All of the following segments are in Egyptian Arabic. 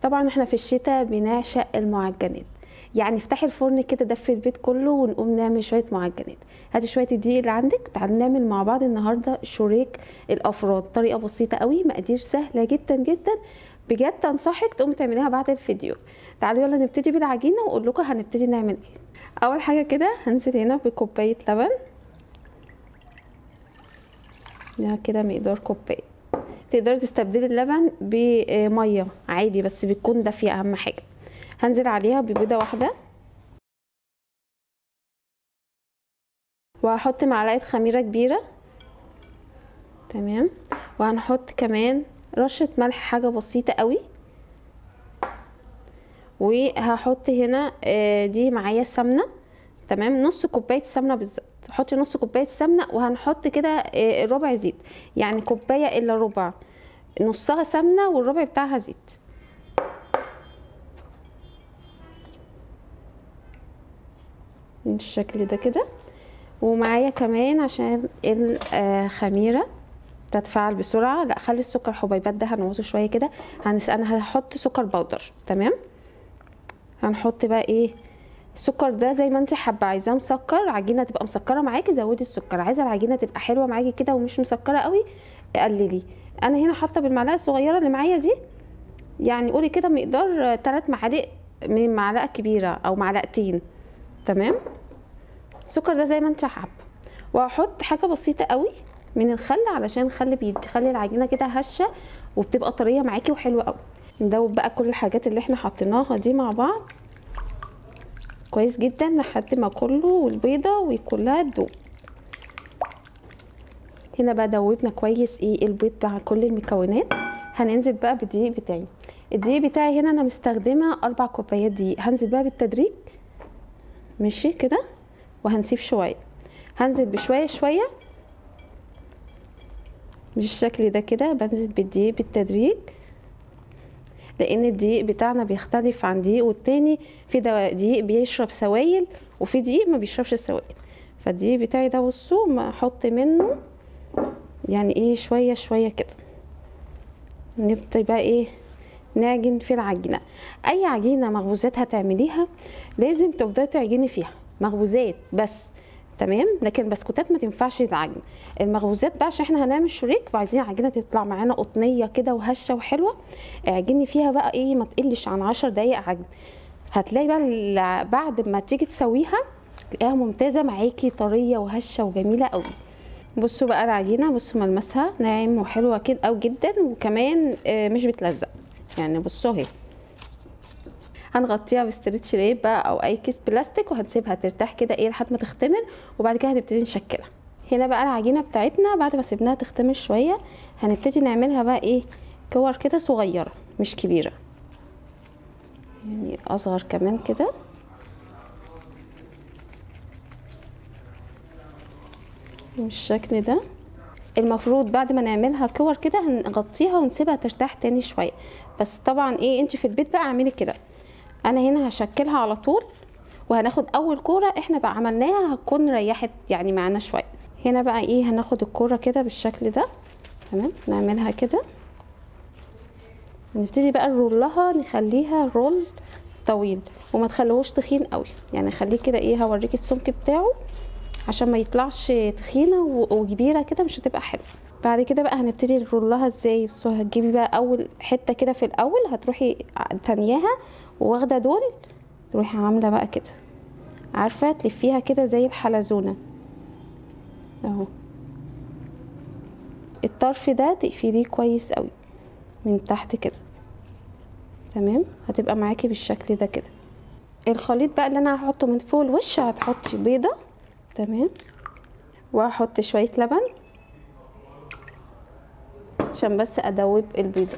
طبعا احنا في الشتاء بنعشق المعجنات يعني افتحي الفرن كده دفي البيت كله ونقوم نعمل شويه معجنات هاتي شويه الدقيق اللي عندك تعالوا نعمل مع بعض النهارده شوريك الافراد طريقه بسيطه قوي مقادير سهله جدا جدا بجد انصحك تقومي تعمليها بعد الفيديو تعالوا يلا نبتدي بالعجينه واقول لكم هنبتدي نعمل ايه اول حاجه كده هنزل هنا بكوبايه لبن يعني كده مقدار كوبايه تقدري تستبدلي اللبن بميه عادي بس بتكون دافيه اهم حاجه هنزل عليها ببيضه واحده وهحط معلقه خميره كبيره تمام وهنحط كمان رشه ملح حاجه بسيطه قوي وهحط هنا دي معايا سمنه تمام نص كوبايه سمنه بالظبط حطي نص كوبايه سمنه وهنحط كده ربع زيت يعني كوبايه الا ربع نصها سمنه والربع بتاعها زيت بالشكل ده كده ومعايا كمان عشان الخميره تتفاعل بسرعه لا خلي السكر حبيبات ده هنغوصه شويه كده هنس انا هحط سكر بودر تمام هنحط بقى ايه السكر ده زي ما انت حابه عايزاه مسكر عجينه تبقى مسكره معاكي زودي السكر عايزه العجينه تبقى حلوه معاكي كده ومش مسكره قوي قللي انا هنا حاطه بالمعلقه الصغيره اللي معايا دي يعني قولي كده مقدار 3 معالق من معلقه كبيره او معلقتين تمام السكر ده زي ما انت حابه وهحط حاجه بسيطه قوي من الخل علشان الخل بيخلي العجينه كده هشه وبتبقى طريه معاكي وحلوه قوي ندوب بقى كل الحاجات اللي احنا حطيناها دي مع بعض كويس جدا لحد ما كله والبيضه وكلها تدوب هنا بقى دوبنا كويس ايه البيض مع كل المكونات هننزل بقى بالدقيق بتاعي الدقيق بتاعي هنا انا مستخدمه اربع كوبايات دقيق هنزل بقى بالتدريج ماشي كده وهنسيب شويه هنزل بشويه شويه بالشكل ده كده بنزل بالدقيق بالتدريج لان الدقيق بتاعنا بيختلف عن دقيق والتاني في دقيق بيشرب سوائل وفي دقيق ما بيشربش السوائل فالدقيق بتاعي ده بصوا ما احط منه يعني ايه شويه شويه كده نبتدي بقى ايه نعجن في العجينه اي عجينه مخبوزات هتعمليها لازم تفضلي تعجني فيها مخبوزات بس تمام لكن بسكوتات ما تنفعش تتعجن المخبوزات بقى عشان احنا هنعمل شريك وعايزين عجينه تطلع معانا قطنيه كده وهشه وحلوه اعجني فيها بقى ايه ما تقلش عن 10 دقايق عجن هتلاقي بقى بعد ما تيجي تسويها تلاقيها ممتازه معاكي طريه وهشه وجميله قوي بصوا بقى العجينه بصوا ملمسها ناعم وحلوه كده قوي جدا وكمان مش بتلزق يعني بصوا اهي هنغطيها بستريتش ريب بقى او اي كيس بلاستيك وهنسيبها ترتاح كده ايه لحد ما تختمر وبعد كده هنبتدي نشكلها هنا بقى العجينه بتاعتنا بعد ما سيبناها تختمر شويه هنبتدي نعملها بقى ايه كور كده صغيره مش كبيره يعني اصغر كمان كده بالشكل ده المفروض بعد ما نعملها كور كده هنغطيها ونسيبها ترتاح تاني شويه بس طبعا ايه انت في البيت بقى اعملي كده انا هنا هشكلها على طول وهناخد اول كوره احنا بقى عملناها هتكون ريحت يعني معانا شويه هنا بقى ايه هناخد الكوره كده بالشكل ده تمام نعملها كده نبتدي بقى نرولها نخليها رول طويل وما تخليهوش تخين قوي يعني خليه كده ايه هوريكي السمك بتاعه عشان ما يطلعش تخينه وكبيره كده مش هتبقى حلوه بعد كده بقى هنبتدي نرولها ازاي بصوا هتجيبي بقى اول حته كده في الاول هتروحي تانياها واخده دول تروحي عامله بقى كده عارفه تلفيها كده زي الحلزونه اهو الطرف ده تقفليه كويس قوي من تحت كده تمام هتبقى معاكي بالشكل ده كده الخليط بقى اللي انا هحطه من فوق الوش هتحطي بيضه تمام وهحط شويه لبن عشان بس ادوب البيضه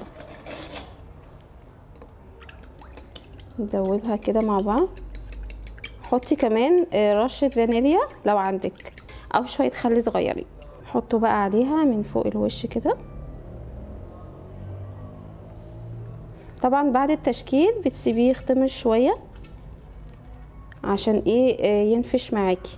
ندوبها كده مع بعض حطي كمان رشه فانيليا لو عندك او شويه خل صغيرين حطوا بقى عليها من فوق الوش كده طبعا بعد التشكيل بتسيبيه يختمر شويه عشان ايه ينفش معاكي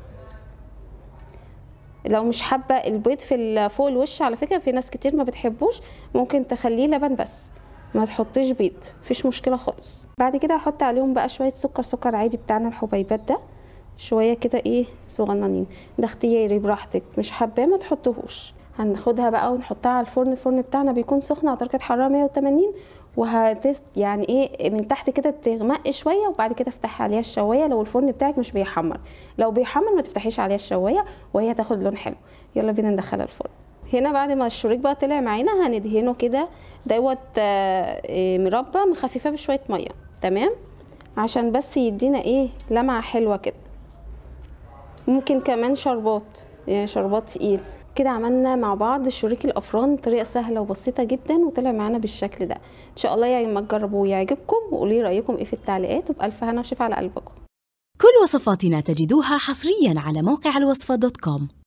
لو مش حابه البيض في فوق الوش على فكره في ناس كتير ما بتحبوش ممكن تخليه لبن بس ما تحطيش بيض مفيش مشكله خالص بعد كده هحط عليهم بقى شويه سكر سكر عادي بتاعنا الحبيبات ده شويه كده ايه صغننين ده اختياري براحتك مش حباه ما تحطوهوش هناخدها بقى ونحطها على الفرن الفرن بتاعنا بيكون سخن على درجه حراره 180 وهت يعني ايه من تحت كده تغمق شويه وبعد كده افتحي عليها الشوايه لو الفرن بتاعك مش بيحمر لو بيحمر ما تفتحيش عليها الشوايه وهي هتاخد لون حلو يلا بينا ندخلها الفرن هنا بعد ما الشريك بقى طلع معانا هندهنه كده دوت آه، آه، مربى مخففاه بشويه ميه تمام عشان بس يدينا ايه لمعه حلوه كده ممكن كمان شربات يعني شربات تقيل كده عملنا مع بعض شريك الافران طريقه سهله وبسيطه جدا وطلع معانا بالشكل ده ان شاء الله يا اما تجربوه ويعجبكم وقولوا لي رايكم ايه في التعليقات وبالف هنا وشفا على قلبكم كل وصفاتنا تجدوها حصريا على موقع الوصفة دوت كوم